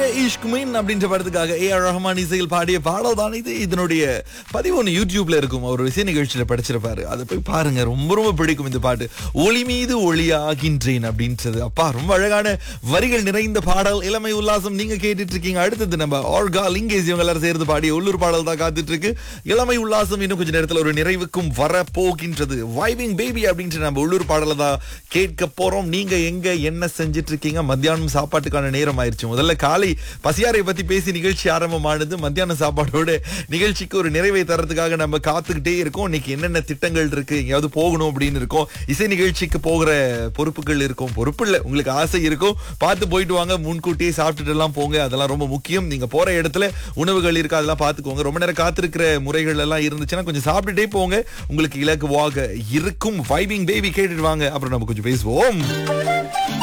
இஷ்க் மீன் அப்படின்ற படத்துக்காக A R Rahman இசையில் பாடிய பாடல் தான் இது இதனுடைய பதிவு ஒன்று யூடியூப்ல இருக்கும் அவர் இசை நிகழ்ச்சியில படிச்சிருப்பாரு அதை போய் பாருங்க ரொம்ப ரொம்ப பிடிக்கும் இந்த பாட்டு ஒளி மீது ஒளியாகின்றேன் அப்படின்றது அப்பா ரொம்ப அழகான வரிகள் நிறைந்த பாடல் இளமை உல்லாசம் நீங்க கேட்டுட்டு இருக்கீங்க அடுத்தது நம்ம ஆர்கா லிங்கேஸ் இவங்க எல்லாரும் சேர்ந்து பாடிய உள்ளூர் பாடல் தான் காத்துட்டு இருக்கு இளமை உல்லாசம் இன்னும் கொஞ்ச நேரத்துல ஒரு நிறைவுக்கும் வர போகின்றது வைவிங் பேபி அப்படின்ற நம்ம உள்ளூர் பாடலை தான் கேட்க போறோம் நீங்க எங்க என்ன செஞ்சிட்டு இருக்கீங்க மத்தியானம் சாப்பாட்டுக்கான நேரம் ஆயிருச்சு முதல்ல காலை பசியாரை பத்தி பேசி நிகழ்ச்சி ஆரம்பமானது மத்தியான சாப்பாடோட நிகழ்ச்சிக்கு ஒரு நிறைவை தரத்துக்காக நம்ம காத்துக்கிட்டே இருக்கோம் இன்னைக்கு என்னென்ன திட்டங்கள் இருக்கு எங்கேயாவது போகணும் அப்படின்னு இருக்கோம் இசை நிகழ்ச்சிக்கு போகிற பொறுப்புகள் இருக்கும் பொறுப்பு இல்ல உங்களுக்கு ஆசை இருக்கும் பார்த்து போயிட்டு வாங்க முன்கூட்டியே சாப்பிட்டுட்டு எல்லாம் போங்க அதெல்லாம் ரொம்ப முக்கியம் நீங்க போற இடத்துல உணவுகள் இருக்கு அதெல்லாம் பார்த்துக்கோங்க ரொம்ப நேரம் காத்திருக்கிற முறைகள் எல்லாம் இருந்துச்சுன்னா கொஞ்சம் சாப்பிட்டுட்டே போங்க உங்களுக்கு இலக்குவாக இருக்கும் வைபிங் பேபி கேட்டுட்டு வாங்க அப்புறம் நம்ம கொஞ்சம் பேசுவோம்